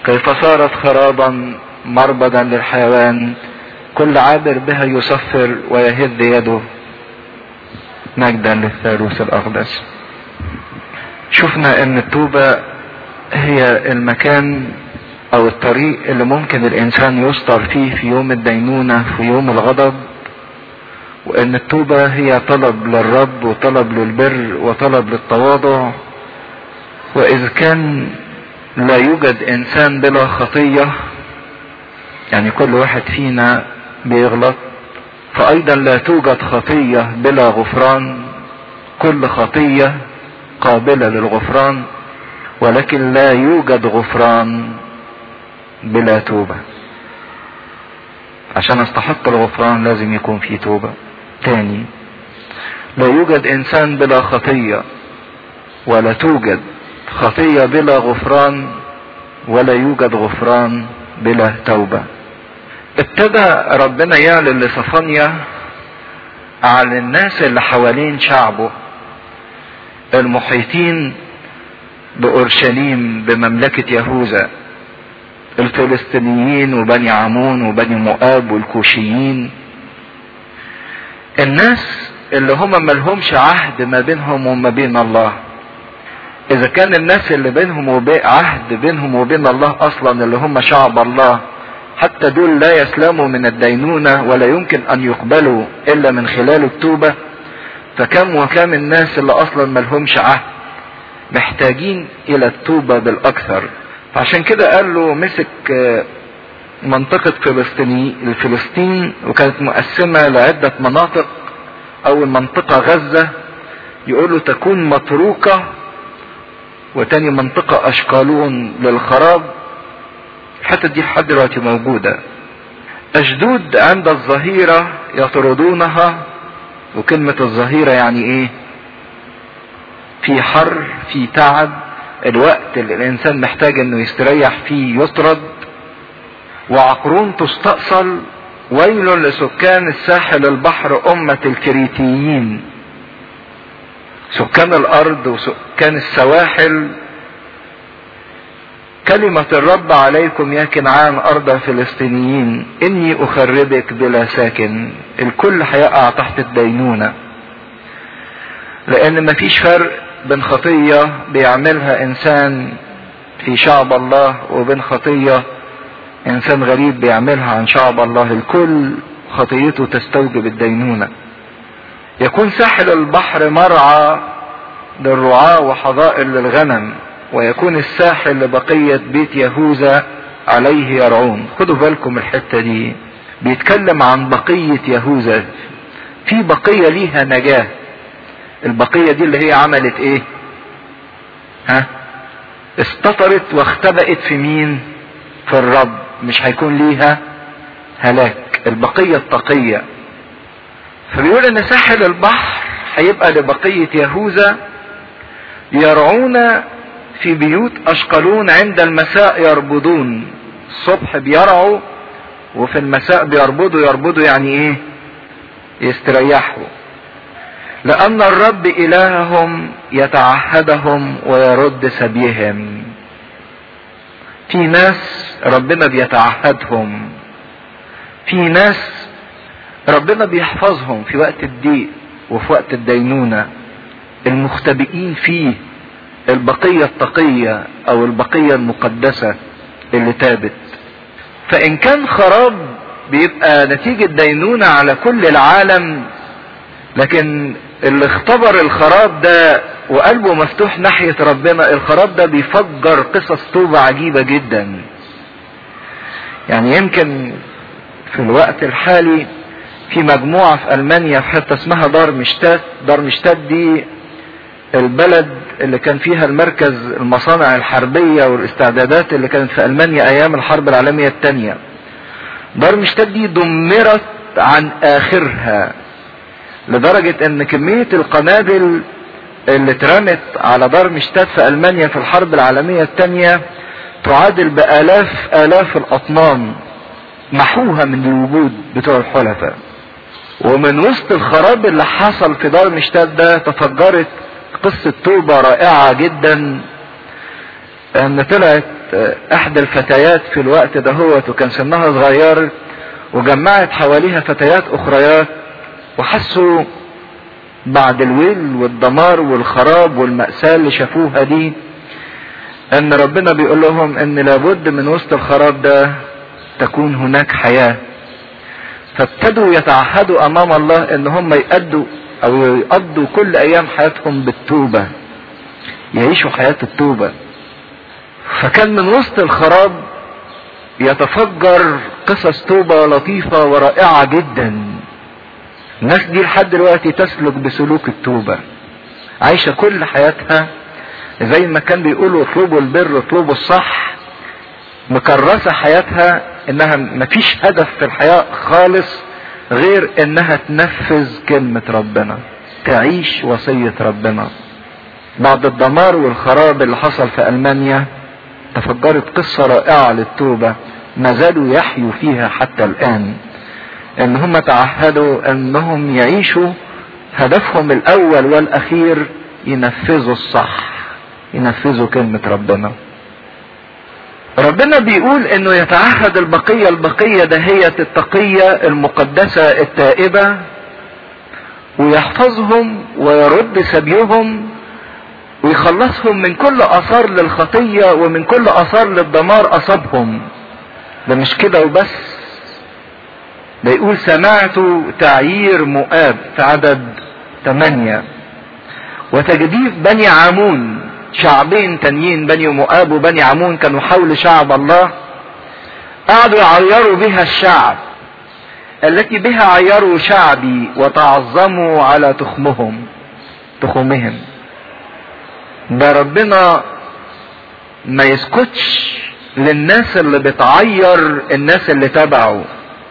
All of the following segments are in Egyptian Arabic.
كيف صارت خرابا مربدا للحيوان كل عابر بها يصفر ويهد يده مجدا للثالوث الاقدس شفنا ان التوبة هي المكان او الطريق اللي ممكن الانسان يستر فيه في يوم الدينونة في يوم الغضب وان التوبة هي طلب للرب وطلب للبر وطلب للتواضع واذا كان لا يوجد انسان بلا خطية يعني كل واحد فينا بيغلط فايضا لا توجد خطية بلا غفران كل خطية قابلة للغفران ولكن لا يوجد غفران بلا توبة عشان استحق الغفران لازم يكون في توبة تاني لا يوجد انسان بلا خطية ولا توجد خطية بلا غفران ولا يوجد غفران بلا توبة ابتدى ربنا يعلن لصفانيا على الناس اللي حوالين شعبه المحيطين بأورشليم بمملكة يهوذا الفلسطينيين وبني عمون وبني مؤاب والكوشيين الناس اللي هم ملهمش عهد ما بينهم وما بين الله اذا كان الناس اللي بينهم وبين عهد بينهم وبين الله اصلا اللي هم شعب الله حتى دول لا يسلموا من الدينونة ولا يمكن ان يقبلوا الا من خلال التوبة فكم وكم الناس اللي اصلا ملهمش عهد محتاجين الى التوبة بالاكثر فعشان كده قال له مسك منطقة فلسطيني الفلسطين وكانت مقسمة لعدة مناطق اول منطقة غزة يقول له تكون متروكة وتاني منطقة اشقالون للخراب الحتة دي لحد دلوقتي موجودة اشدود عند الظهيرة يطردونها وكلمة الظهيرة يعني ايه في حر في تعب الوقت اللي الانسان محتاج انه يستريح فيه يطرد وعقرون تستأصل ويل لسكان الساحل البحر أمة الكريتيين سكان الأرض وسكان السواحل كلمة الرب عليكم يا كنعان أرض الفلسطينيين إني أخربك بلا ساكن الكل هيقع تحت الدينونة لأن مفيش فرق بين خطية بيعملها إنسان في شعب الله وبين خطية إنسان غريب بيعملها عن شعب الله الكل خطيته تستوجب الدينونة يكون ساحل البحر مرعى للرعاة وحظائر للغنم ويكون الساحل لبقية بيت يهوذا عليه يرعون خدوا بالكم الحتة دي بيتكلم عن بقية يهوذا في بقية ليها نجاة البقية دي اللي هي عملت ايه ها استطرت واختبأت في مين في الرب مش هيكون ليها هلاك البقية التقية فبيقول ان ساحل البحر هيبقى لبقية يهوذا يرعون في بيوت اشقلون عند المساء يربضون الصبح بيرعوا وفي المساء بيربضوا يربضوا يعني ايه يستريحوا لان الرب الههم يتعهدهم ويرد سبيهم في ناس ربنا بيتعهدهم في ناس ربنا بيحفظهم في وقت الضيق وفي وقت الدينونة المختبئين فيه البقية التقية او البقية المقدسة اللي تابت فان كان خراب بيبقى نتيجة دينونة على كل العالم لكن اللي اختبر الخراب ده وقلبه مفتوح ناحية ربنا الخراب ده بيفجر قصص توبة عجيبة جدا يعني يمكن في الوقت الحالي في مجموعة في ألمانيا في حتة اسمها دار مشتات دار مشتات دي البلد اللي كان فيها المركز المصانع الحربية والاستعدادات اللي كانت في ألمانيا أيام الحرب العالمية الثانية دار مشتات دي دمرت عن آخرها لدرجة ان كمية القنابل اللي اترمت على دار مشتات في المانيا في الحرب العالمية الثانية تعادل بالاف الاف الاطنان محوها من الوجود بتوع الحلفاء ومن وسط الخراب اللي حصل في دار مشتات ده تفجرت قصة توبة رائعة جدا ان طلعت احدى الفتيات في الوقت دهوت وكان سنها صغير وجمعت حواليها فتيات اخريات وحسوا بعد الويل والدمار والخراب والمأساة اللي شافوها دي ان ربنا بيقول لهم ان لابد من وسط الخراب ده تكون هناك حياة فابتدوا يتعهدوا امام الله ان هم يأدوا او يقضوا كل ايام حياتهم بالتوبة يعيشوا حياة التوبة فكان من وسط الخراب يتفجر قصص توبة لطيفة ورائعة جدا الناس دي لحد دلوقتي تسلك بسلوك التوبة عايشة كل حياتها زي ما كان بيقولوا اطلبوا البر اطلبوا الصح مكرسة حياتها انها مفيش هدف في الحياة خالص غير انها تنفذ كلمة ربنا تعيش وصية ربنا بعد الدمار والخراب اللي حصل في المانيا تفجرت قصة رائعة للتوبة ما زالوا يحيوا فيها حتى الان ان هم تعهدوا انهم يعيشوا هدفهم الاول والاخير ينفذوا الصح ينفذوا كلمة ربنا ربنا بيقول انه يتعهد البقية البقية دهية التقية المقدسة التائبة ويحفظهم ويرد سبيهم ويخلصهم من كل اثار للخطية ومن كل اثار للدمار اصابهم ده مش كده وبس ده يقول سمعت تعيير مؤاب في عدد ثمانية وتجديف بني عامون شعبين تانيين بني مؤاب وبني عمون كانوا حول شعب الله قعدوا يعيروا بها الشعب التي بها عيروا شعبي وتعظموا على تخمهم تخمهم ده ربنا ما يسكتش للناس اللي بتعير الناس اللي تبعه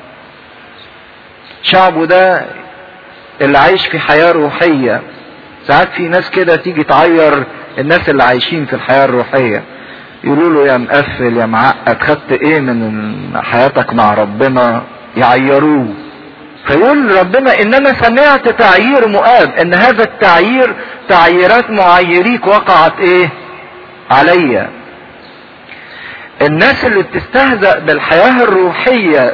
شعبه ده اللي عايش في حياة روحية ساعات في ناس كده تيجي تعير الناس اللي عايشين في الحياة الروحية يقولوا له يا مقفل يا معقد خدت ايه من حياتك مع ربنا يعيروه فيقول ربنا ان انا سمعت تعيير مؤاب ان هذا التعيير تعييرات معيريك وقعت ايه عليا الناس اللي بتستهزأ بالحياة الروحية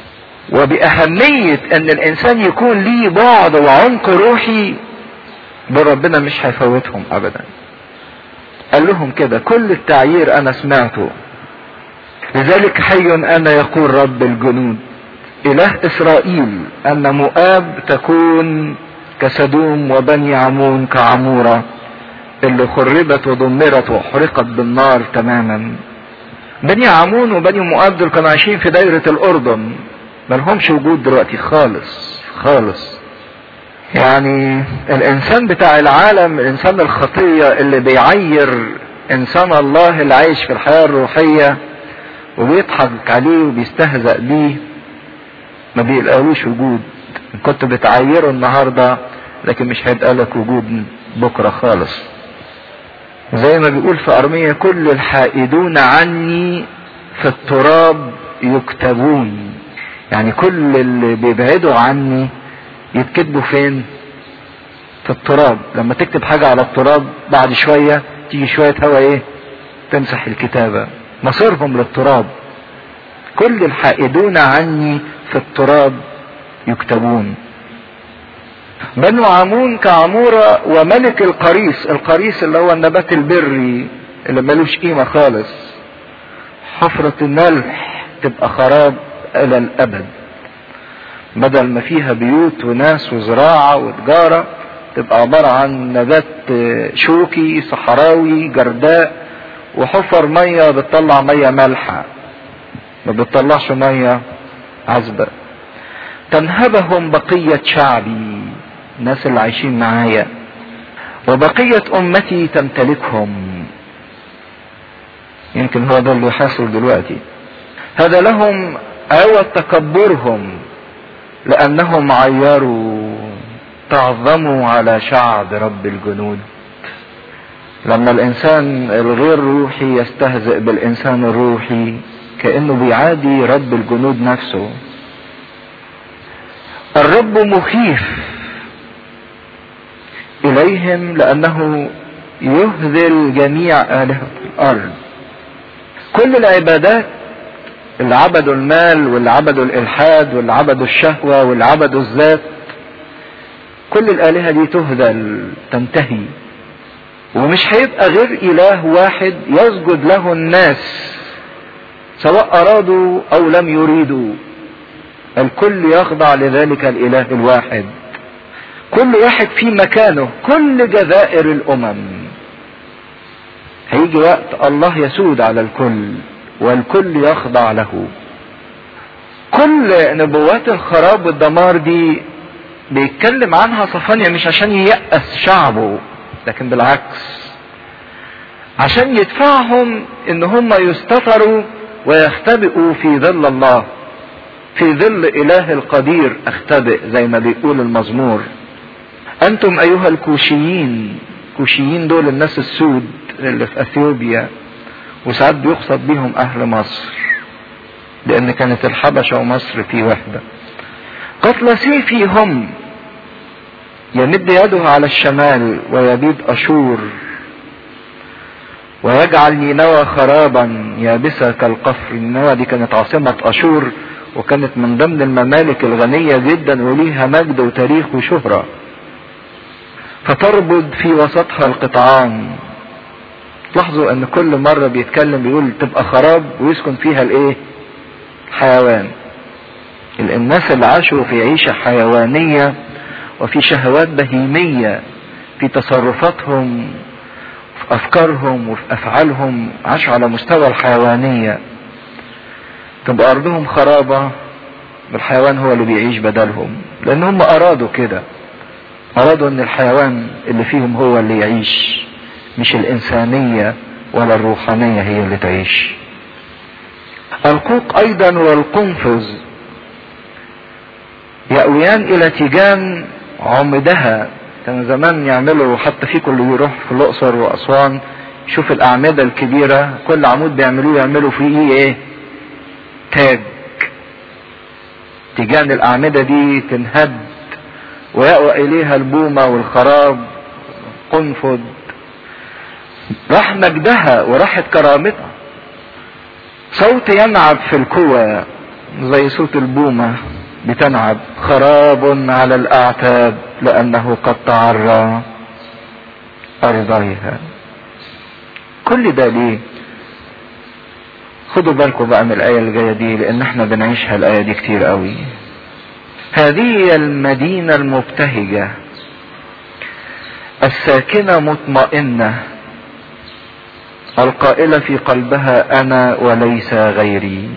وبأهمية ان الانسان يكون ليه بعد وعمق روحي بربنا مش هيفوتهم ابدا قال لهم كده كل التعيير انا سمعته لذلك حي انا يقول رب الجنود اله اسرائيل ان مؤاب تكون كسدوم وبني عمون كعمورة اللي خربت ودمرت وحرقت بالنار تماما بني عمون وبني مؤاب دول كانوا عايشين في دايرة الاردن ملهمش وجود دلوقتي خالص خالص يعني الانسان بتاع العالم الانسان الخطية اللي بيعير انسان الله اللي عايش في الحياة الروحية وبيضحك عليه وبيستهزأ بيه ما بيلقالوش وجود كنت بتعيره النهاردة لكن مش هيبقى لك وجود بكرة خالص زي ما بيقول في أرمية كل الحائدون عني في التراب يكتبون يعني كل اللي بيبعدوا عني يتكتبوا فين في التراب لما تكتب حاجة على التراب بعد شوية تيجي شوية هوا ايه تمسح الكتابة مصيرهم للتراب كل الحائدون عني في التراب يكتبون بنو عمون كعمورة وملك القريس القريس اللي هو النبات البري اللي ملوش قيمة خالص حفرة الملح تبقى خراب الى الابد بدل ما فيها بيوت وناس وزراعة وتجارة تبقى عبارة عن نبات شوكي صحراوي جرداء وحفر مية بتطلع مية مالحة ما بتطلعش مية عذبة تنهبهم بقية شعبي الناس اللي عايشين معايا وبقية أمتي تمتلكهم يمكن هو ده اللي حاصل دلوقتي هذا لهم عوض تكبرهم لأنهم عيروا تعظموا على شعب رب الجنود لما الإنسان الغير روحي يستهزئ بالإنسان الروحي كأنه بيعادي رب الجنود نفسه الرب مخيف إليهم لأنه يهذل جميع آلهة الأرض كل العبادات اللي عبدوا المال واللي عبدوا الالحاد واللي عبدوا الشهوة واللي عبدوا الذات كل الالهة دي تهدى تنتهي ومش هيبقى غير اله واحد يسجد له الناس سواء ارادوا او لم يريدوا الكل يخضع لذلك الاله الواحد كل واحد في مكانه كل جزائر الامم هيجي وقت الله يسود على الكل والكل يخضع له كل نبوات الخراب والدمار دي بيتكلم عنها صفانيا مش عشان ييأس شعبه لكن بالعكس عشان يدفعهم ان هم يستتروا ويختبئوا في ظل الله في ظل اله القدير اختبئ زي ما بيقول المزمور انتم ايها الكوشيين كوشيين دول الناس السود اللي في اثيوبيا وساعات بيقصد بيهم اهل مصر لان كانت الحبشة ومصر في وحدة قتل سيفي هم يمد يده على الشمال ويبيد اشور ويجعل نينوى خرابا يابسة كالقفر نينوى دي كانت عاصمة اشور وكانت من ضمن الممالك الغنية جدا وليها مجد وتاريخ وشهرة فتربض في وسطها القطعان تلاحظوا ان كل مرة بيتكلم بيقول تبقى خراب ويسكن فيها الايه حيوان الناس اللي عاشوا في عيشة حيوانية وفي شهوات بهيمية في تصرفاتهم في افكارهم وفي افعالهم عاشوا على مستوى الحيوانية تبقى ارضهم خرابة والحيوان هو اللي بيعيش بدلهم لان هم ارادوا كده ارادوا ان الحيوان اللي فيهم هو اللي يعيش مش الانسانية ولا الروحانية هي اللي تعيش القوق ايضا والقنفذ يأويان الى تيجان عمدها كان زمان يعملوا حتى في كل يروح في الاقصر واسوان شوف الاعمدة الكبيرة كل عمود بيعملوه يعملوا فيه ايه تاج تيجان الاعمدة دي تنهد ويأوى اليها البومة والخراب قنفذ راح مجدها وراحت كرامتها صوت ينعب في الكوى زي صوت البومة بتنعب خراب على الأعتاب لأنه قد تعرى أرضيها كل ده ليه خدوا بالكم بقى من الآية اللي جاية دي لأن احنا بنعيشها الآية دي كتير قوي هذه هي المدينة المبتهجة الساكنة مطمئنة القائلة في قلبها أنا وليس غيري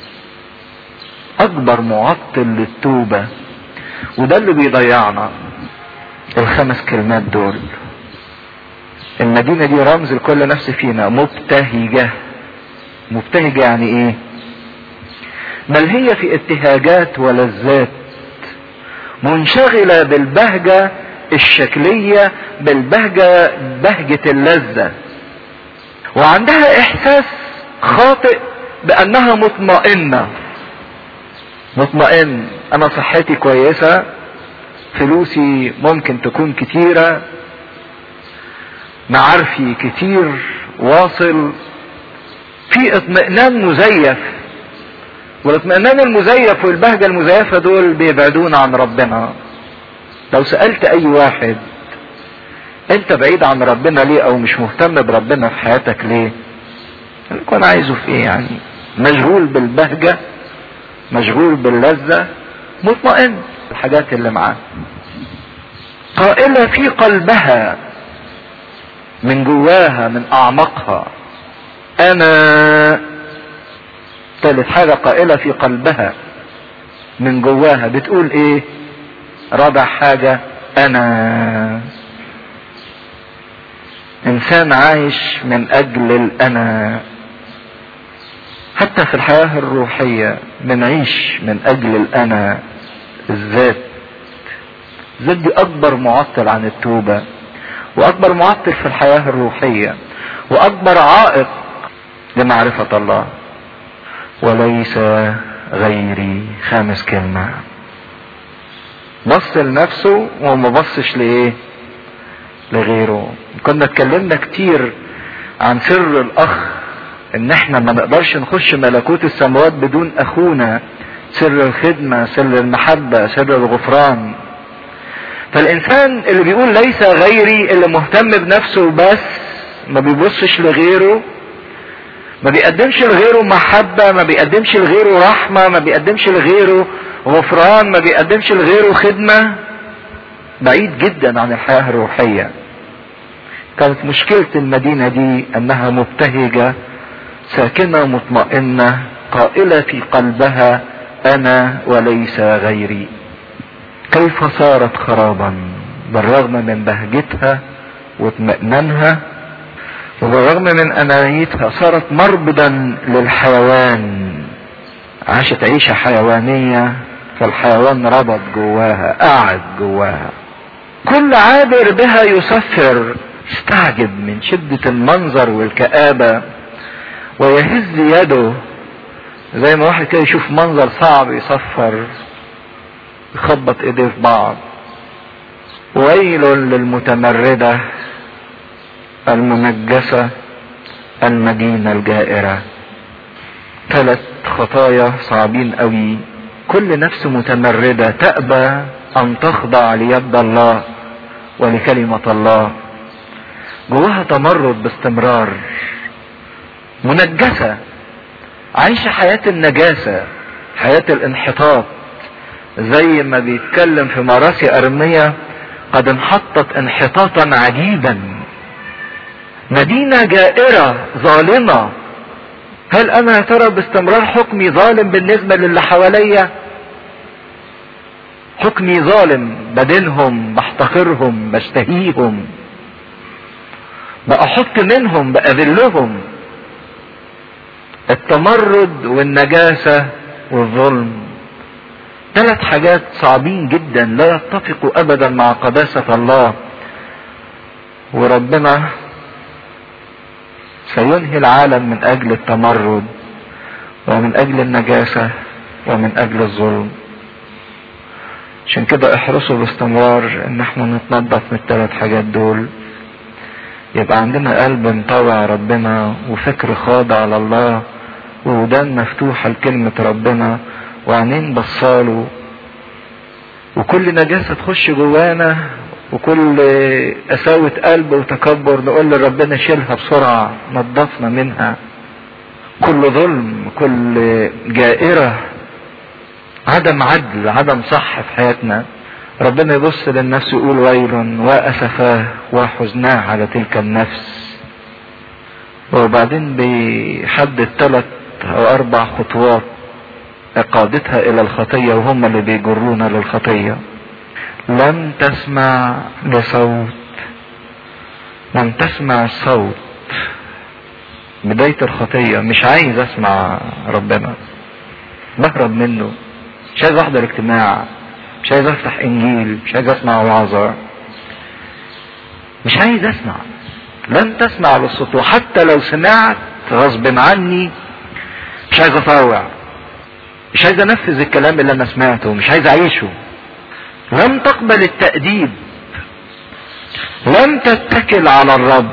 أكبر معطل للتوبة وده اللي بيضيعنا الخمس كلمات دول المدينة دي رمز لكل نفس فينا مبتهجة مبتهجة يعني ايه بل هي في ابتهاجات ولذات منشغلة بالبهجة الشكلية بالبهجة بهجة اللذة وعندها احساس خاطئ بانها مطمئنة مطمئن انا صحتي كويسة فلوسي ممكن تكون كتيرة معارفي كتير واصل في اطمئنان مزيف والاطمئنان المزيف والبهجة المزيفة دول بيبعدون عن ربنا لو سألت اي واحد انت بعيد عن ربنا ليه او مش مهتم بربنا في حياتك ليه يكون عايزه في ايه يعني مشغول بالبهجة مشغول باللذة مطمئن الحاجات اللي معاه قائلة في قلبها من جواها من اعماقها انا ثالث حاجة قائلة في قلبها من جواها بتقول ايه رابع حاجة انا انسان عايش من اجل الانا حتى في الحياة الروحية بنعيش من اجل الانا الذات الذات دي اكبر معطل عن التوبة واكبر معطل في الحياة الروحية واكبر عائق لمعرفة الله وليس غيري خامس كلمة بص لنفسه وما بصش لايه لغيره كنا اتكلمنا كتير عن سر الاخ ان احنا ما نقدرش نخش ملكوت السماوات بدون اخونا سر الخدمة سر المحبة سر الغفران فالانسان اللي بيقول ليس غيري اللي مهتم بنفسه بس ما بيبصش لغيره ما بيقدمش لغيره محبة ما بيقدمش لغيره رحمة ما بيقدمش لغيره غفران ما بيقدمش لغيره خدمة بعيد جدا عن الحياة الروحية كانت مشكلة المدينة دي انها مبتهجة ساكنة مطمئنة قائلة في قلبها انا وليس غيري كيف صارت خرابا بالرغم من بهجتها واطمئنانها وبالرغم من انانيتها صارت مربدا للحيوان عاشت عيشة حيوانية فالحيوان ربط جواها قعد جواها كل عابر بها يسفر استعجب من شدة المنظر والكآبة ويهز يده زي ما واحد كده يشوف منظر صعب يصفر يخبط ايديه في بعض ويل للمتمردة المنجسة المدينة الجائرة ثلاث خطايا صعبين قوي كل نفس متمردة تأبى أن تخضع ليد الله ولكلمة الله جواها تمرد باستمرار منجسة عايشة حياة النجاسة حياة الانحطاط زي ما بيتكلم في مراسي أرمية قد انحطت انحطاطا عجيبا مدينة جائرة ظالمة هل انا يا ترى باستمرار حكمي ظالم بالنسبة للي حواليا حكمي ظالم بدينهم بحتقرهم بشتهيهم بأحط منهم بأذلهم التمرد والنجاسة والظلم ثلاث حاجات صعبين جدا لا يتفقوا ابدا مع قداسة الله وربنا سينهي العالم من اجل التمرد ومن اجل النجاسة ومن اجل الظلم عشان كده احرصوا باستمرار ان احنا نتنظف من الثلاث حاجات دول يبقى عندنا قلب مطوع ربنا وفكر خاضع لله وودان مفتوحة لكلمة ربنا وعينين بصاله وكل نجاسة تخش جوانا وكل قساوة قلب وتكبر نقول لربنا شيلها بسرعة نظفنا منها كل ظلم كل جائرة عدم عدل عدم صح في حياتنا ربنا يبص للنفس يقول ويل وأسفاه وحزناه على تلك النفس وبعدين بيحدد ثلاث أو أربع خطوات إقادتها إلى الخطية وهم اللي بيجرونا للخطية لم تسمع لصوت لم تسمع الصوت بداية الخطية مش عايز اسمع ربنا بهرب منه مش عايز احضر اجتماع مش عايز افتح انجيل مش عايز اسمع وعظة مش عايز اسمع لن تسمع للصوت وحتى لو سمعت غصب عني مش عايز اطاوع مش عايز انفذ الكلام اللي انا سمعته مش عايز اعيشه لم تقبل التأديب لم تتكل على الرب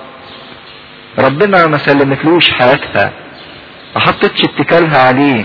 ربنا ما سلمتلوش حياتها ما حطتش اتكالها عليه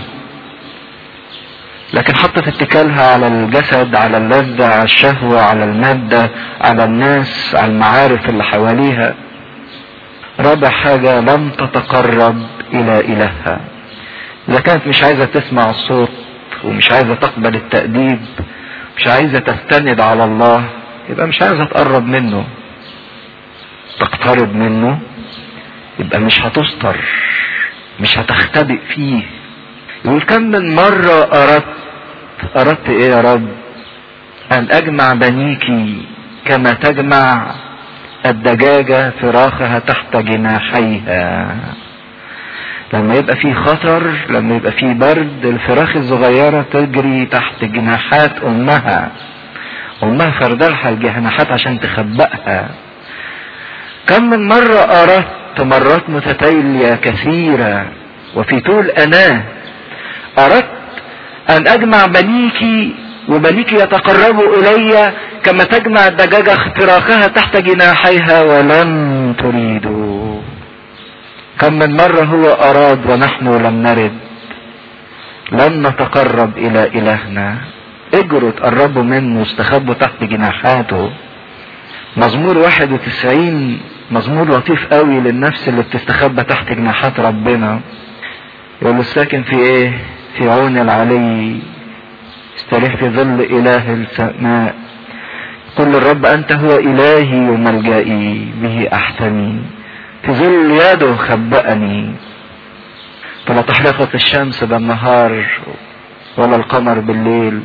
لكن حطت اتكالها على الجسد على اللذة على الشهوة على المادة على الناس على المعارف اللي حواليها رابع حاجة لم تتقرب الى الهها اذا كانت مش عايزة تسمع الصوت ومش عايزة تقبل التأديب مش عايزة تستند على الله يبقى مش عايزة تقرب منه تقترب منه يبقى مش هتستر مش هتختبئ فيه يقول كم من مرة أردت أردت إيه يا رب أن أجمع بنيكي كما تجمع الدجاجة فراخها تحت جناحيها لما يبقى في خطر لما يبقى في برد الفراخ الصغيرة تجري تحت جناحات أمها أمها فردلها الجناحات عشان تخبئها كم من مرة أردت مرات متتالية كثيرة وفي طول أناه أردت أن أجمع بنيكي وبنيك يتقربوا إلي كما تجمع الدجاجة فراخها تحت جناحيها ولن تريدوا كم من مرة هو أراد ونحن لم نرد لن نتقرب إلى إلهنا اجروا تقربوا منه واستخبوا تحت جناحاته مزمور 91 مزمور لطيف قوي للنفس اللي بتستخبى تحت جناحات ربنا يقول الساكن في ايه في عون العلي استريح في ظل اله السماء قل الرب انت هو الهي وملجئي به احتمي في ظل يده خبأني فلا تحرقت الشمس بالنهار ولا القمر بالليل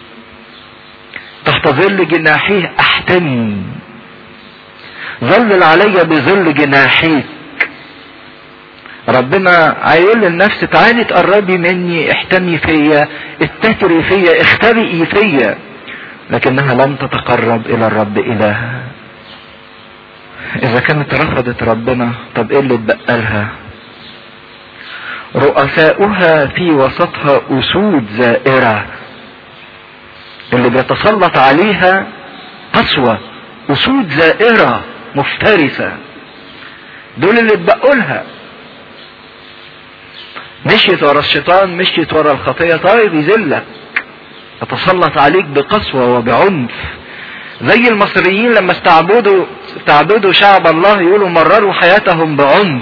تحت ظل جناحيه احتمي ظلل علي بظل جناحيك ربنا هيقول للنفس تعالي تقربي مني احتمي فيا اتكري فيا اختبئي فيا لكنها لم تتقرب الى الرب الها اذا كانت رفضت ربنا طب ايه اللي اتبقى لها رؤساؤها في وسطها اسود زائره اللي بيتسلط عليها قسوه اسود زائره مفترسه دول اللي اتبقوا لها مشيت ورا الشيطان مشيت ورا الخطيه طيب يذلك يتسلط عليك بقسوه وبعنف زي المصريين لما استعبدوا استعبدوا شعب الله يقولوا مرروا حياتهم بعنف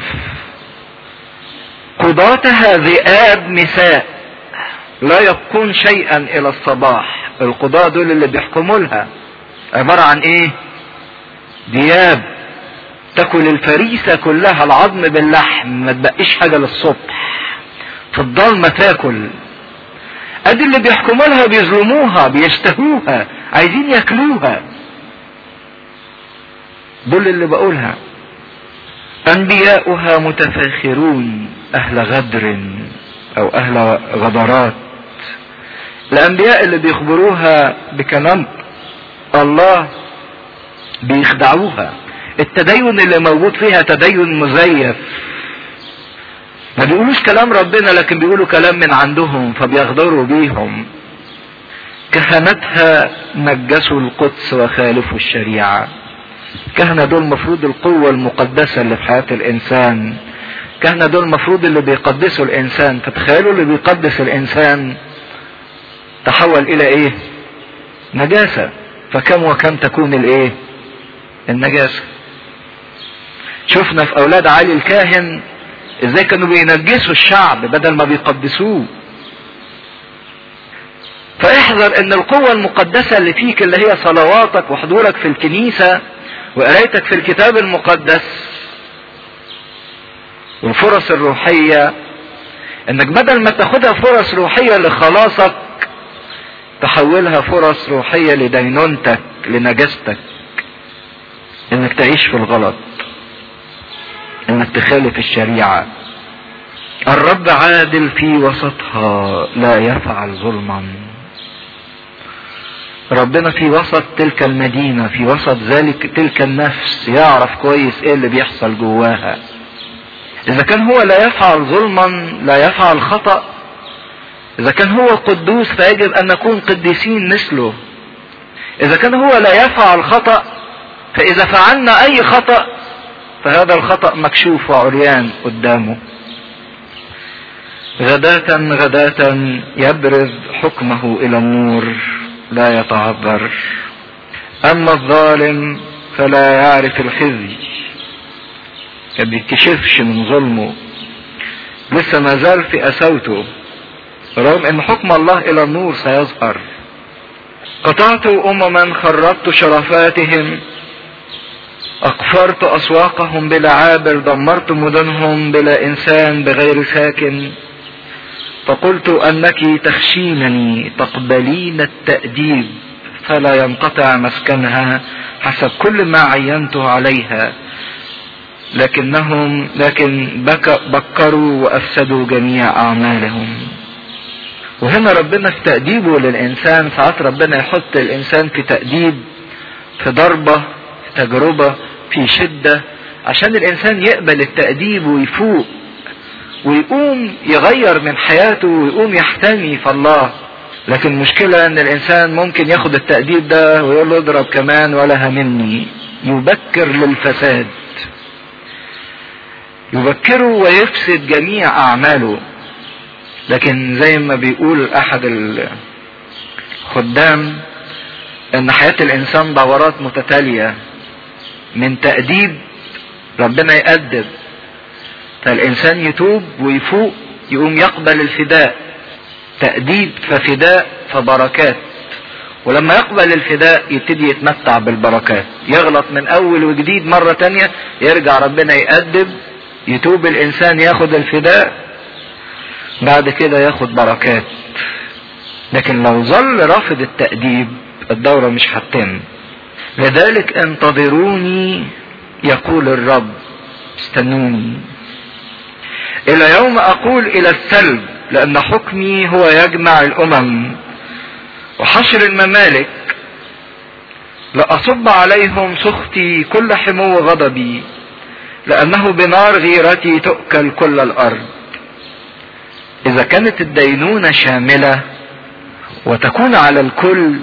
قضاتها ذئاب نساء لا يبقون شيئا الى الصباح القضاة دول اللي بيحكموا لها عبارة عن ايه دياب تاكل الفريسة كلها العظم باللحم ما تبقيش حاجة للصبح في الضلمة تاكل ادي اللي بيحكموا لها بيظلموها بيشتهوها عايزين ياكلوها دول اللي بقولها انبياؤها متفاخرون اهل غدر او اهل غدرات الانبياء اللي بيخبروها بكلام الله بيخدعوها التدين اللي موجود فيها تدين مزيف ما بيقولوش كلام ربنا لكن بيقولوا كلام من عندهم فبيغدروا بيهم كهنتها نجسوا القدس وخالفوا الشريعة كهنة دول مفروض القوة المقدسة اللي في حياة الإنسان كهنة دول مفروض اللي بيقدسوا الإنسان فتخيلوا اللي بيقدس الإنسان تحول إلى إيه نجاسة فكم وكم تكون الإيه النجاسة شفنا في أولاد علي الكاهن ازاي كانوا بينجسوا الشعب بدل ما بيقدسوه فاحذر ان القوة المقدسة اللي فيك اللي هي صلواتك وحضورك في الكنيسة وقرايتك في الكتاب المقدس والفرص الروحية انك بدل ما تاخدها فرص روحية لخلاصك تحولها فرص روحية لدينونتك لنجاستك انك تعيش في الغلط انك تخالف الشريعة الرب عادل في وسطها لا يفعل ظلما ربنا في وسط تلك المدينة في وسط ذلك تلك النفس يعرف كويس ايه اللي بيحصل جواها اذا كان هو لا يفعل ظلما لا يفعل خطأ اذا كان هو قدوس فيجب ان نكون قديسين مثله اذا كان هو لا يفعل خطأ فاذا فعلنا اي خطأ فهذا الخطأ مكشوف وعريان قدامه غداة غداة يبرز حكمه إلى النور لا يتعذر أما الظالم فلا يعرف الخزي ما بيكتشفش من ظلمه لسه ما زال في قساوته رغم ان حكم الله الى النور سيظهر قطعت امما خربت شرفاتهم أقفرت أسواقهم بلا عابر دمرت مدنهم بلا إنسان بغير ساكن فقلت أنك تخشينني تقبلين التأديب فلا ينقطع مسكنها حسب كل ما عينته عليها لكنهم لكن بك بكروا وأفسدوا جميع أعمالهم وهنا ربنا في تأديبه للإنسان ساعات ربنا يحط الإنسان في تأديب في ضربة في تجربة في شدة عشان الإنسان يقبل التأديب ويفوق ويقوم يغير من حياته ويقوم يحتمي في الله لكن المشكلة ان الانسان ممكن ياخد التأديب ده ويقول له اضرب كمان ولا همني يبكر للفساد يبكره ويفسد جميع اعماله لكن زي ما بيقول احد الخدام ان حياة الانسان دورات متتالية من تأديب ربنا يأدب فالانسان يتوب ويفوق يقوم يقبل الفداء تأديب ففداء فبركات ولما يقبل الفداء يبتدي يتمتع بالبركات يغلط من اول وجديد مرة تانية يرجع ربنا يأدب يتوب الانسان ياخد الفداء بعد كده ياخد بركات لكن لو ظل رافض التأديب الدورة مش هتتم لذلك انتظروني يقول الرب استنوني الى يوم اقول الى السلب لان حكمي هو يجمع الامم وحشر الممالك لأصب عليهم سخطي كل حمو غضبي لأنه بنار غيرتي تؤكل كل الأرض إذا كانت الدينونة شاملة وتكون على الكل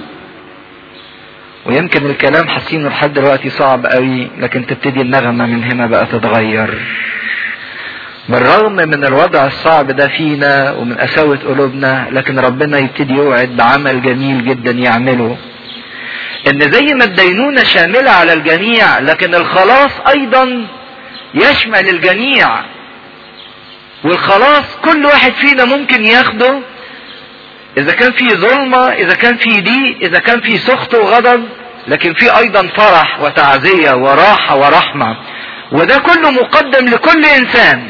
ويمكن الكلام حاسينه لحد دلوقتي صعب قوي لكن تبتدي النغمة من هنا بقى تتغير بالرغم من الوضع الصعب ده فينا ومن قساوة قلوبنا لكن ربنا يبتدي يوعد بعمل جميل جدا يعمله ان زي ما الدينونة شاملة على الجميع لكن الخلاص ايضا يشمل الجميع والخلاص كل واحد فينا ممكن ياخده اذا كان في ظلمة اذا كان في ضيق اذا كان في سخط وغضب لكن في ايضا فرح وتعزية وراحة ورحمة وده كله مقدم لكل انسان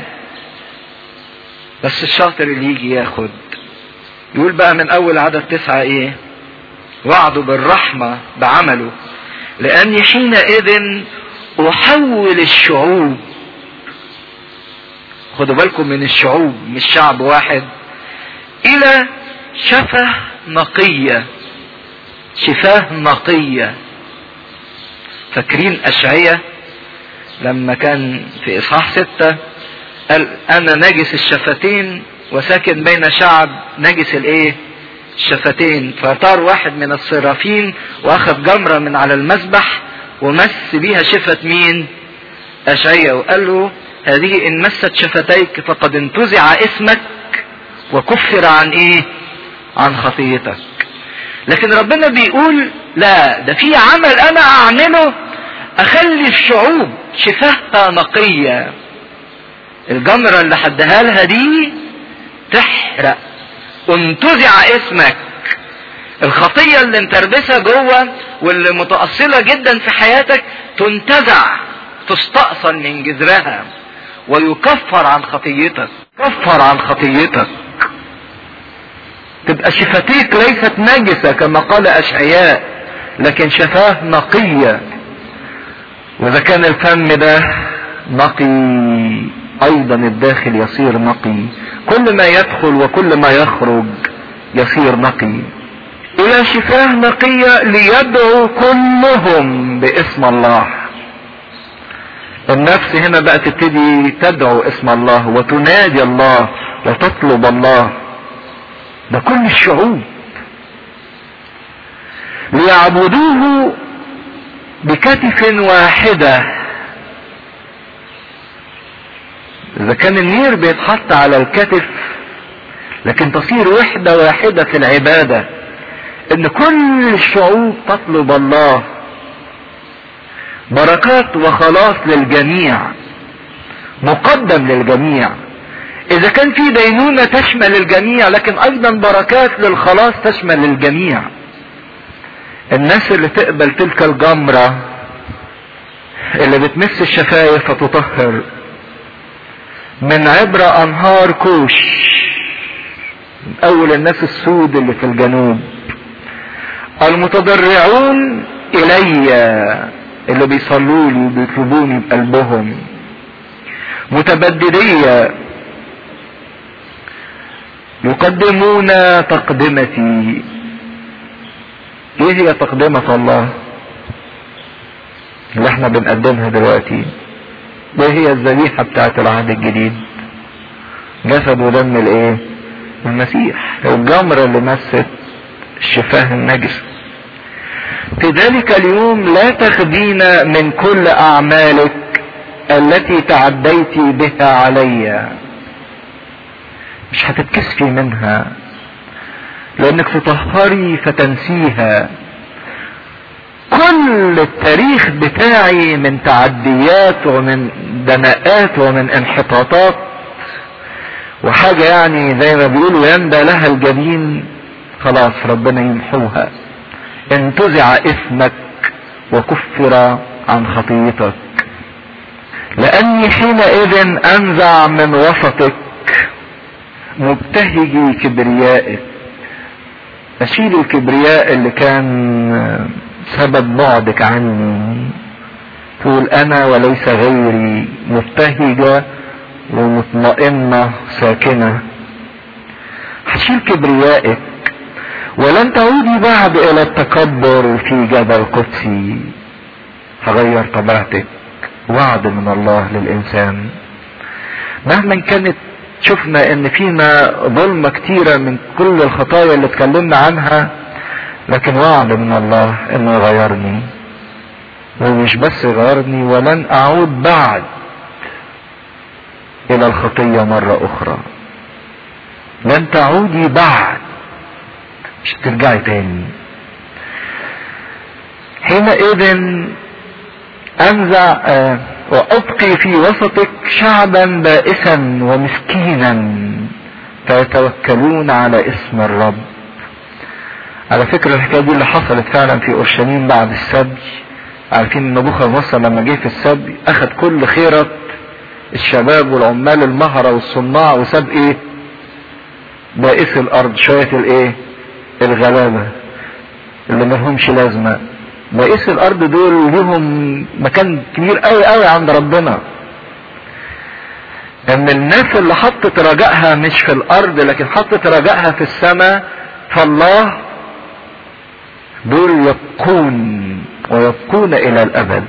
بس الشاطر اللي يجي ياخد يقول بقى من اول عدد تسعة ايه وعده بالرحمة بعمله لاني حينئذ احول الشعوب خدوا بالكم من الشعوب مش شعب واحد الى شفه نقية شفاه نقية فاكرين اشعية لما كان في اصحاح ستة قال انا نجس الشفتين وساكن بين شعب نجس الايه الشفتين فطار واحد من الصرافين واخذ جمرة من على المذبح ومس بيها شفة مين اشعية وقال له هذه ان مست شفتيك فقد انتزع اسمك وكفر عن ايه عن خطيتك لكن ربنا بيقول لا ده في عمل انا اعمله اخلي الشعوب شفاهها نقية الجمرة اللي حدها لها دي تحرق انتزع اسمك الخطية اللي متربسة جوه واللي متأصلة جدا في حياتك تنتزع تستأصل من جذرها ويكفر عن خطيتك كفر عن خطيتك تبقى شفتيك ليست نجسة كما قال أشعياء لكن شفاه نقية وإذا كان الفم ده نقي أيضا الداخل يصير نقي كل ما يدخل وكل ما يخرج يصير نقي إلى شفاه نقية ليدعو كلهم باسم الله النفس هنا بقى تبتدي تدعو اسم الله وتنادي الله وتطلب الله ده كل الشعوب ليعبدوه بكتف واحدة اذا كان النير بيتحط على الكتف لكن تصير وحدة واحدة في العبادة ان كل الشعوب تطلب الله بركات وخلاص للجميع مقدم للجميع اذا كان في دينونة تشمل الجميع لكن ايضا بركات للخلاص تشمل الجميع الناس اللي تقبل تلك الجمرة اللي بتمس الشفايف فتطهر من عبر انهار كوش اول الناس السود اللي في الجنوب المتضرعون الي اللي بيصلوا لي وبيطلبوني بقلبهم متبدلية يقدمون تقدمتي ايه هي تقدمة الله اللي احنا بنقدمها دلوقتي ايه هي الذبيحة بتاعت العهد الجديد جسد ودم الايه المسيح الجمرة اللي مست الشفاه النجس في ذلك اليوم لا تخدين من كل اعمالك التي تعديت بها علي مش هتتكسفي منها لانك تطهري فتنسيها كل التاريخ بتاعي من تعديات ومن دناءات ومن انحطاطات وحاجة يعني زي ما بيقولوا يندى لها الجبين خلاص ربنا يمحوها انتزع اسمك وكفر عن خطيتك لاني حينئذ انزع من وسطك مبتهجي كبريائك اشيل الكبرياء اللي كان سبب بعدك عني تقول انا وليس غيري مبتهجة ومطمئنة ساكنة هشيل كبريائك ولن تعودي بعد الى التكبر في جبل قدسي هغير طبيعتك وعد من الله للانسان مهما كانت شفنا ان فينا ظلمة كتيرة من كل الخطايا اللي اتكلمنا عنها لكن وعد من الله انه يغيرني ومش بس يغيرني ولن اعود بعد الى الخطية مرة اخرى لن تعودي بعد مش ترجعي تاني حينئذ انزع آه وابقي في وسطك شعبا بائسا ومسكينا فيتوكلون على اسم الرب على فكرة الحكاية دي اللي حصلت فعلا في اورشليم بعد السبي عارفين ان نبوخذ نصر لما جه في السبي اخذ كل خيرة الشباب والعمال المهرة والصناع وساب ايه بائس الارض شوية الايه الغلابة اللي ملهمش لازمة بائس الارض دول لهم مكان كبير قوي قوي عند ربنا ان الناس اللي حطت رجائها مش في الارض لكن حطت رجائها في السماء فالله دول يبقون ويبقون الى الابد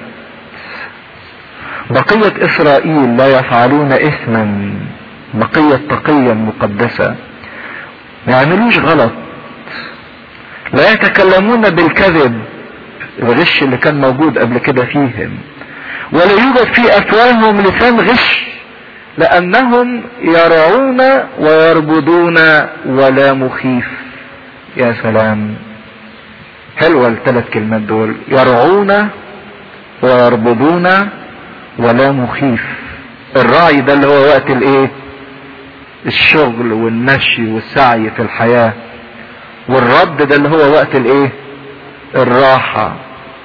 بقية اسرائيل لا يفعلون اثما بقية تقيا مقدسة ما يعملوش غلط لا يتكلمون بالكذب الغش اللي كان موجود قبل كده فيهم ولا يوجد في افواههم لسان غش لانهم يرعون ويربضون ولا مخيف يا سلام حلوة الثلاث كلمات دول يرعون ويربضون ولا مخيف الراعي ده اللي هو وقت الايه الشغل والمشي والسعي في الحياة والرد ده اللي هو وقت الايه الراحة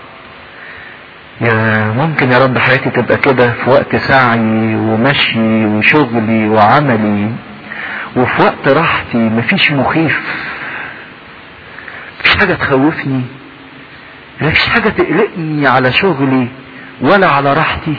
يا ممكن يا رب حياتي تبقى كده في وقت سعي ومشي وشغلي وعملي وفي وقت راحتي مفيش مخيف مفيش حاجة تخوفني مفيش حاجة تقلقني على شغلي ولا على راحتي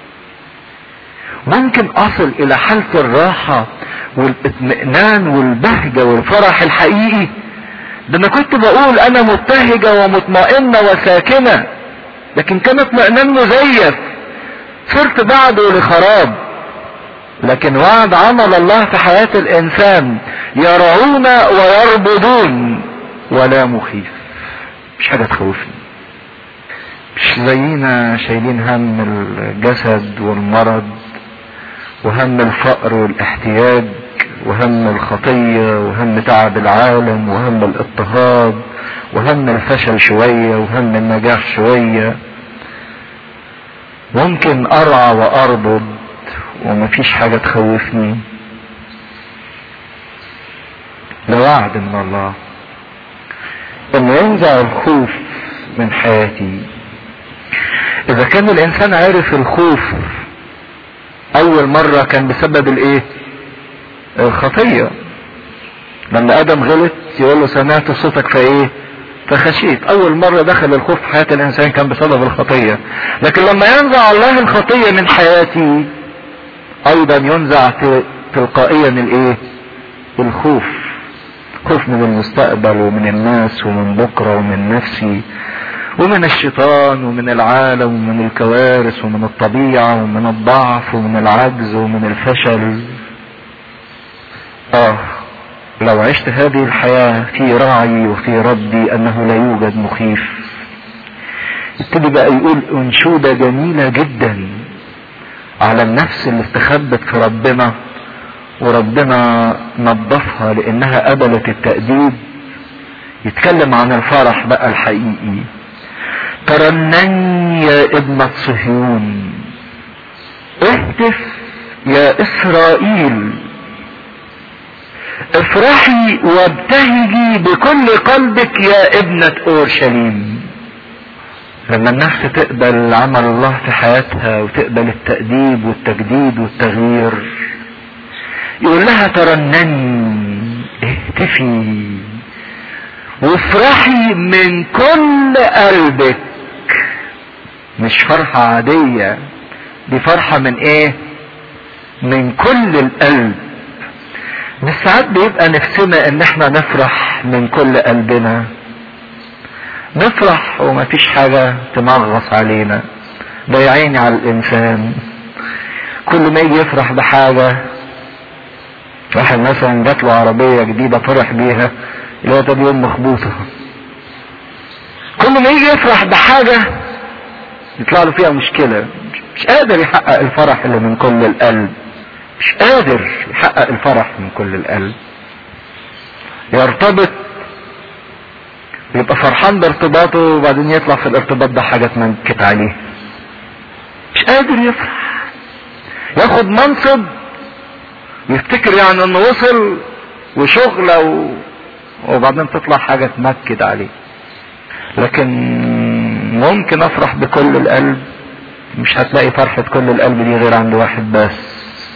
ممكن اصل الى حالة الراحة والاطمئنان والبهجة والفرح الحقيقي ده انا كنت بقول انا مبتهجة ومطمئنة وساكنة لكن كان اطمئنان مزيف صرت بعده لخراب لكن وعد عمل الله في حياة الانسان يرعون ويربضون ولا مخيف مش حاجة تخوفني مش زينا شايلين هم الجسد والمرض وهم الفقر والاحتياج وهم الخطية وهم تعب العالم وهم الاضطهاد وهم الفشل شوية وهم النجاح شوية ممكن ارعى واربض ومفيش حاجة تخوفني ده وعد من الله انه ينزع الخوف من حياتي اذا كان الانسان عارف الخوف اول مرة كان بسبب الايه الخطية لما ادم غلط يقول له سمعت صوتك فايه فخشيت اول مرة دخل الخوف في حياة الانسان كان بسبب الخطية لكن لما ينزع الله الخطية من حياتي ايضا ينزع تلقائيا الايه الخوف خوف من المستقبل ومن الناس ومن بكرة ومن نفسي ومن الشيطان ومن العالم ومن الكوارث ومن الطبيعة ومن الضعف ومن العجز ومن الفشل اه لو عشت هذه الحياة في رعي وفي ربي انه لا يوجد مخيف ابتدي بقى يقول انشودة جميلة جدا على النفس اللي استخبت في ربنا وربنا نظفها لانها قبلت التأديب يتكلم عن الفرح بقى الحقيقي ترنني يا ابنة صهيون اهتف يا اسرائيل افرحي وابتهجي بكل قلبك يا ابنة اورشليم لما النفس تقبل عمل الله في حياتها وتقبل التأديب والتجديد والتغيير يقول لها ترنني اهتفي وافرحي من كل قلبك مش فرحة عادية دي فرحة من ايه من كل القلب مش ساعات بيبقى نفسنا ان احنا نفرح من كل قلبنا نفرح ومفيش حاجة تنغص علينا ده يا عيني على الانسان كل ما يجي يفرح بحاجة واحد مثلا جات له عربية جديدة فرح بيها يلاقي تاني يوم مخبوطة كل ما يجي يفرح بحاجة يطلع له فيها مشكلة مش قادر يحقق الفرح اللي من كل القلب مش قادر يحقق الفرح من كل القلب يرتبط يبقى فرحان بارتباطه وبعدين يطلع في الارتباط ده حاجة تنكت عليه مش قادر يفرح ياخد منصب يفتكر يعني انه وصل وشغلة و... وبعدين تطلع حاجة تنكد عليه لكن ممكن افرح بكل القلب مش هتلاقي فرحة كل القلب دي غير عند واحد بس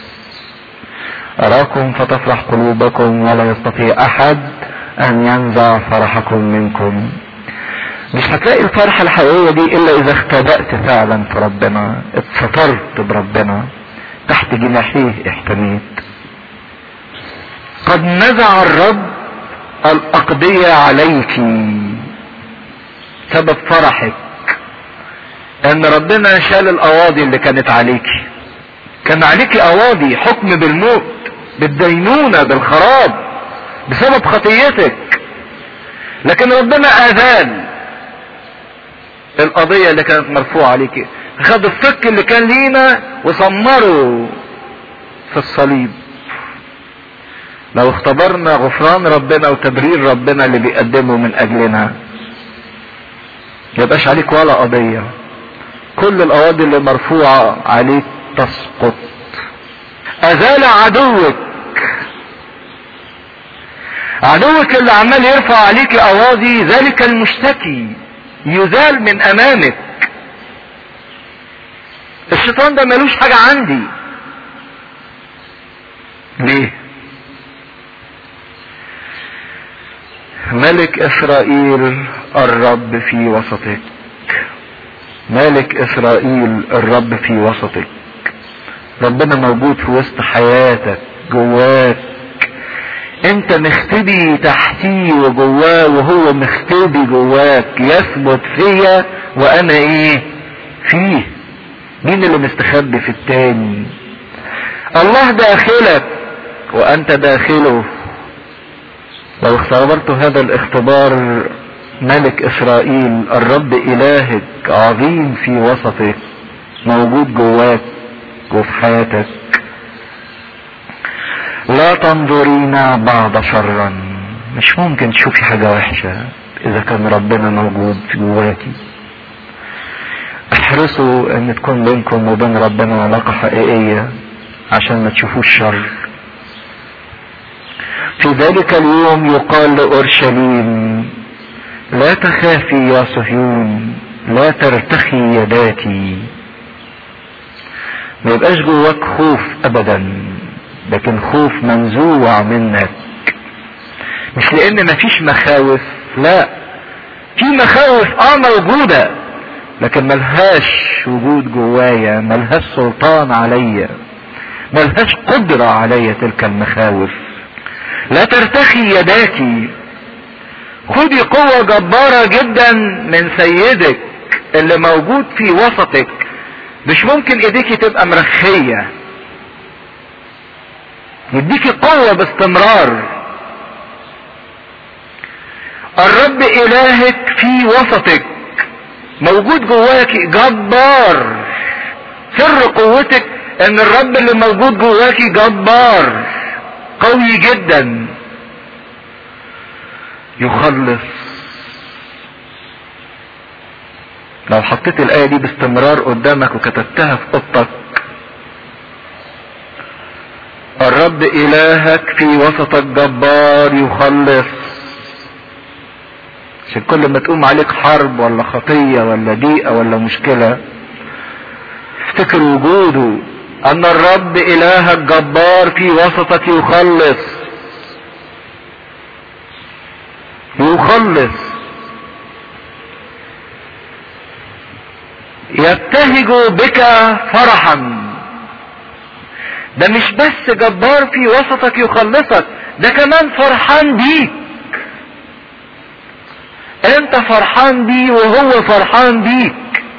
أراكم فتفرح قلوبكم ولا يستطيع أحد أن ينزع فرحكم منكم مش هتلاقي الفرحة الحقيقية دي إلا إذا اختبأت فعلا في ربنا اتسترت بربنا تحت جناحيه احتميت قد نزع الرب الأقضية عليك سبب فرحك ان ربنا شال القواضي اللي كانت عليكي كان عليكي قواضي حكم بالموت بالدينونة بالخراب بسبب خطيتك لكن ربنا اذان القضية اللي كانت مرفوعة عليكي خد الصك اللي كان لينا وصمره في الصليب لو اختبرنا غفران ربنا وتبرير ربنا اللي بيقدمه من اجلنا يبقاش عليك ولا قضية كل القواضي اللي مرفوعة عليك تسقط ازال عدوك عدوك اللي عمال يرفع عليك قواضي ذلك المشتكي يزال من امامك الشيطان ده ملوش حاجة عندي ليه ملك اسرائيل الرب في وسطك ملك اسرائيل الرب في وسطك ربنا موجود في وسط حياتك جواك انت مختبي تحتيه وجواه وهو مختبي جواك يثبت فيا وانا ايه فيه مين اللي مستخبي في التاني الله داخلك وانت داخله لو اختبرت هذا الاختبار ملك اسرائيل الرب الهك عظيم في وسطك موجود جواك وفي حياتك لا تنظرين بعض شرا مش ممكن تشوفي حاجة وحشة اذا كان ربنا موجود جواكي احرصوا ان تكون بينكم وبين ربنا علاقة حقيقية عشان ما تشوفوش شر في ذلك اليوم يقال لأورشليم لا تخافي يا صهيون لا ترتخي يداتي ما يبقاش جواك خوف ابدا لكن خوف منزوع منك مش لان مفيش مخاوف لا في مخاوف اه موجودة لكن ملهاش وجود جوايا ملهاش سلطان عليا ملهاش قدرة عليا تلك المخاوف لا ترتخي يداك خدي قوة جبارة جدا من سيدك اللي موجود في وسطك مش ممكن ايديكي تبقى مرخية يديكي قوة باستمرار الرب الهك في وسطك موجود جواك جبار سر قوتك ان الرب اللي موجود جواكي جبار قوي جدا يخلص لو حطيت الآية دي باستمرار قدامك وكتبتها في اوضتك الرب إلهك في وسطك جبار يخلص عشان كل ما تقوم عليك حرب ولا خطية ولا ضيقة ولا مشكلة افتكر وجوده ان الرب الهك جبار في وسطك يخلص يخلص يبتهج بك فرحا ده مش بس جبار في وسطك يخلصك ده كمان فرحان بيك انت فرحان بيه وهو فرحان بيك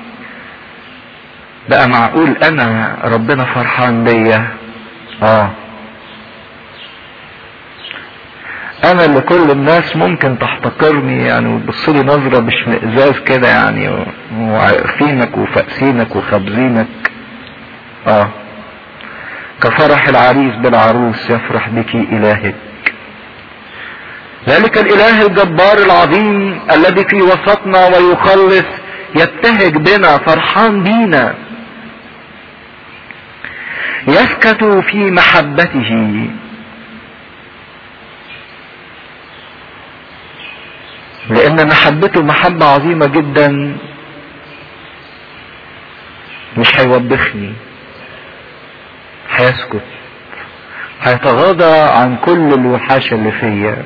بقى معقول انا ربنا فرحان بيا اه انا اللي كل الناس ممكن تحتقرني يعني وتبص لي نظره باشمئزاز كده يعني وعارفينك وفأسينك وخابزينك اه كفرح العريس بالعروس يفرح بك الهك ذلك الاله الجبار العظيم الذي في وسطنا ويخلص يبتهج بنا فرحان بينا يسكت في محبته لان محبته محبة عظيمة جدا مش هيوبخني هيسكت هيتغاضى عن كل الوحاشة اللي فيا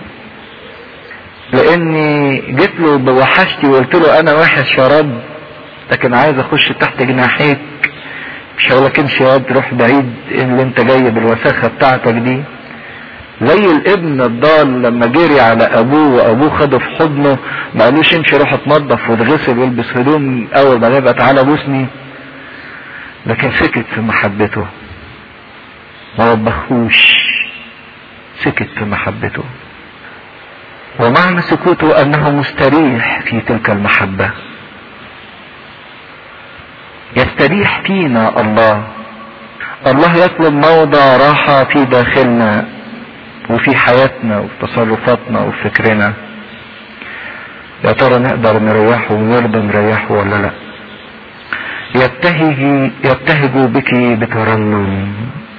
لاني جيت له بوحشتي وقلت له انا وحش يا رب لكن عايز اخش تحت جناحيك مش هقولك امشي يا روح بعيد اللي انت جاي بالوساخه بتاعتك دي زي الابن الضال لما جري على ابوه وابوه خده في حضنه ما قالوش امشي روح اتنضف واتغسل والبس هدوم اول ما يبقى تعالى بوسني لكن سكت في محبته ما وبخوش سكت في محبته ومعنى سكوته انه مستريح في تلك المحبه يستريح فينا الله الله يطلب موضع راحة في داخلنا وفي حياتنا وفي تصرفاتنا وفي فكرنا يا ترى نقدر نريحه ونرضى نريحه ولا لا يبتهج يبتهج بك بترنم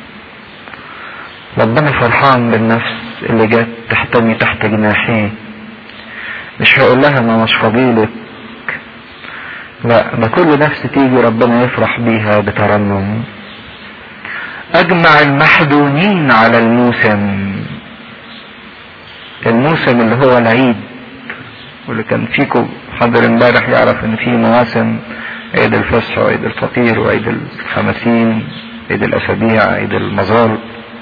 ربنا فرحان بالنفس اللي جت تحتمي تحت جناحيه مش هقول لها ما مش فضيلك لا ده كل نفس تيجي ربنا يفرح بيها بترنم اجمع المحدونين على الموسم الموسم اللي هو العيد واللي كان فيكم حضر امبارح يعرف ان في مواسم عيد الفصح وعيد الفطير وعيد الخمسين عيد الاسابيع عيد المظال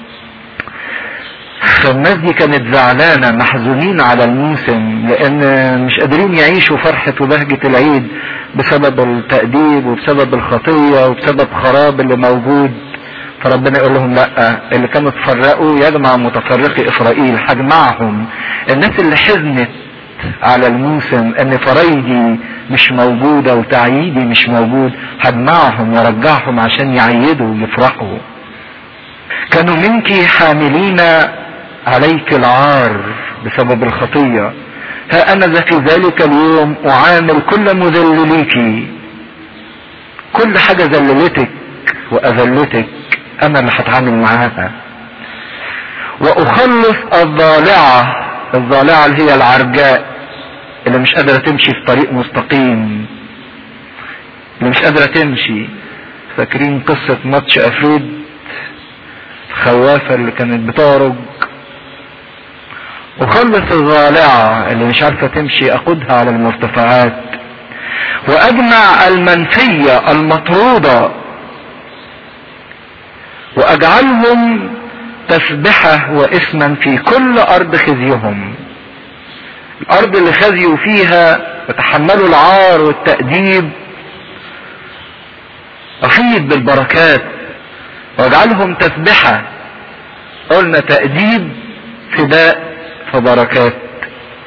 فالناس دي كانت زعلانه محزونين على الموسم لان مش قادرين يعيشوا فرحه وبهجه العيد بسبب التأديب وبسبب الخطيه وبسبب خراب اللي موجود فربنا يقول لهم لا اللي كانوا اتفرقوا يجمع متفرقي اسرائيل هجمعهم الناس اللي حزنت على الموسم ان فرايدي مش موجودة وتعييدي مش موجود هجمعهم وارجعهم عشان يعيدوا ويفرحوا كانوا منك حاملين عليك العار بسبب الخطية ها انا ذا في ذلك اليوم اعامل كل مذلليك كل حاجة ذللتك واذلتك انا اللي هتعامل معاها واخلص الضالعة الضالعة اللي هي العرجاء اللي مش قادرة تمشي في طريق مستقيم اللي مش قادرة تمشي فاكرين قصة ماتش افريد الخوافة اللي كانت بتعرج وخلص الضالعة اللي مش عارفة تمشي اقودها على المرتفعات واجمع المنفية المطرودة واجعلهم تسبحة واسما في كل ارض خزيهم الارض اللي خزيوا فيها وتحملوا العار والتأديب افيد بالبركات واجعلهم تسبحة قلنا تأديب فداء فبركات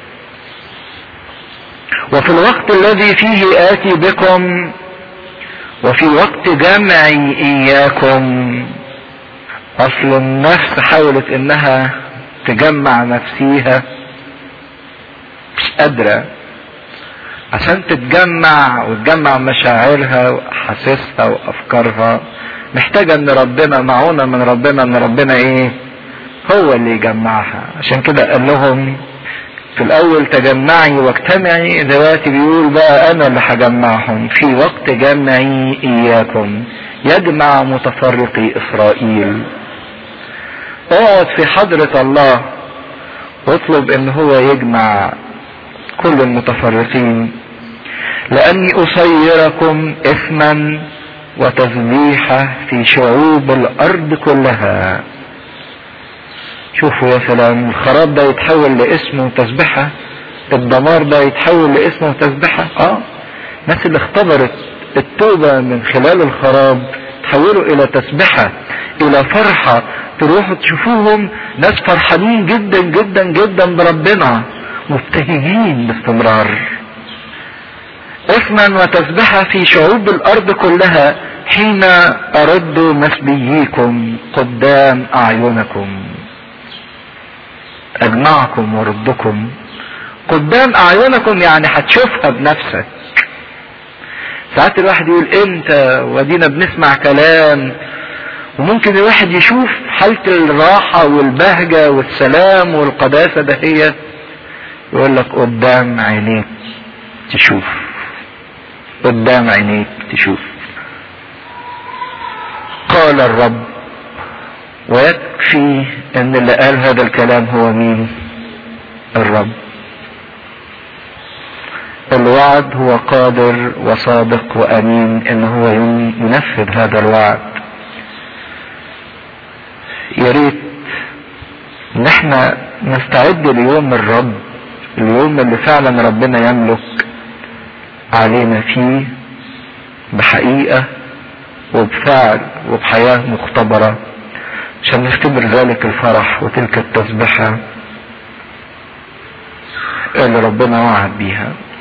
وفي الوقت الذي فيه آتي بكم وفي وقت جمعي اياكم اصل النفس حاولت انها تجمع نفسيها مش قادرة عشان تتجمع وتجمع مشاعرها واحاسيسها وافكارها محتاجة ان ربنا معونة من ربنا ان ربنا ايه هو اللي يجمعها عشان كده قال لهم في الاول تجمعي واجتمعي دلوقتي بيقول بقى انا اللي هجمعهم في وقت جمعي اياكم يجمع متفرقي اسرائيل اقعد في حضرة الله واطلب ان هو يجمع كل المتفرقين لاني اصيركم اثما وتذبيحة في شعوب الارض كلها شوفوا يا سلام الخراب ده يتحول لاسم وتسبحة الدمار ده يتحول لاسم وتسبحة اه الناس اللي اختبرت التوبة من خلال الخراب تحولوا الى تسبحة الى فرحة تروحوا تشوفوهم ناس فرحانين جدا جدا جدا بربنا مبتهجين باستمرار اثما وتسبحة في شعوب الارض كلها حين ارد مسبييكم قدام اعينكم اجمعكم وردكم قدام اعينكم يعني هتشوفها بنفسك ساعات الواحد يقول انت ودينا بنسمع كلام وممكن الواحد يشوف حالة الراحة والبهجة والسلام والقداسة دهيت يقول لك قدام عينيك تشوف قدام عينيك تشوف قال الرب ويكفي ان اللي قال هذا الكلام هو مين الرب الوعد هو قادر وصادق وامين ان هو ينفذ هذا الوعد يا ريت ان احنا نستعد ليوم الرب اليوم اللي فعلا ربنا يملك علينا فيه بحقيقة وبفعل وبحياة مختبرة عشان نختبر ذلك الفرح وتلك التسبحة اللي ربنا وعد بيها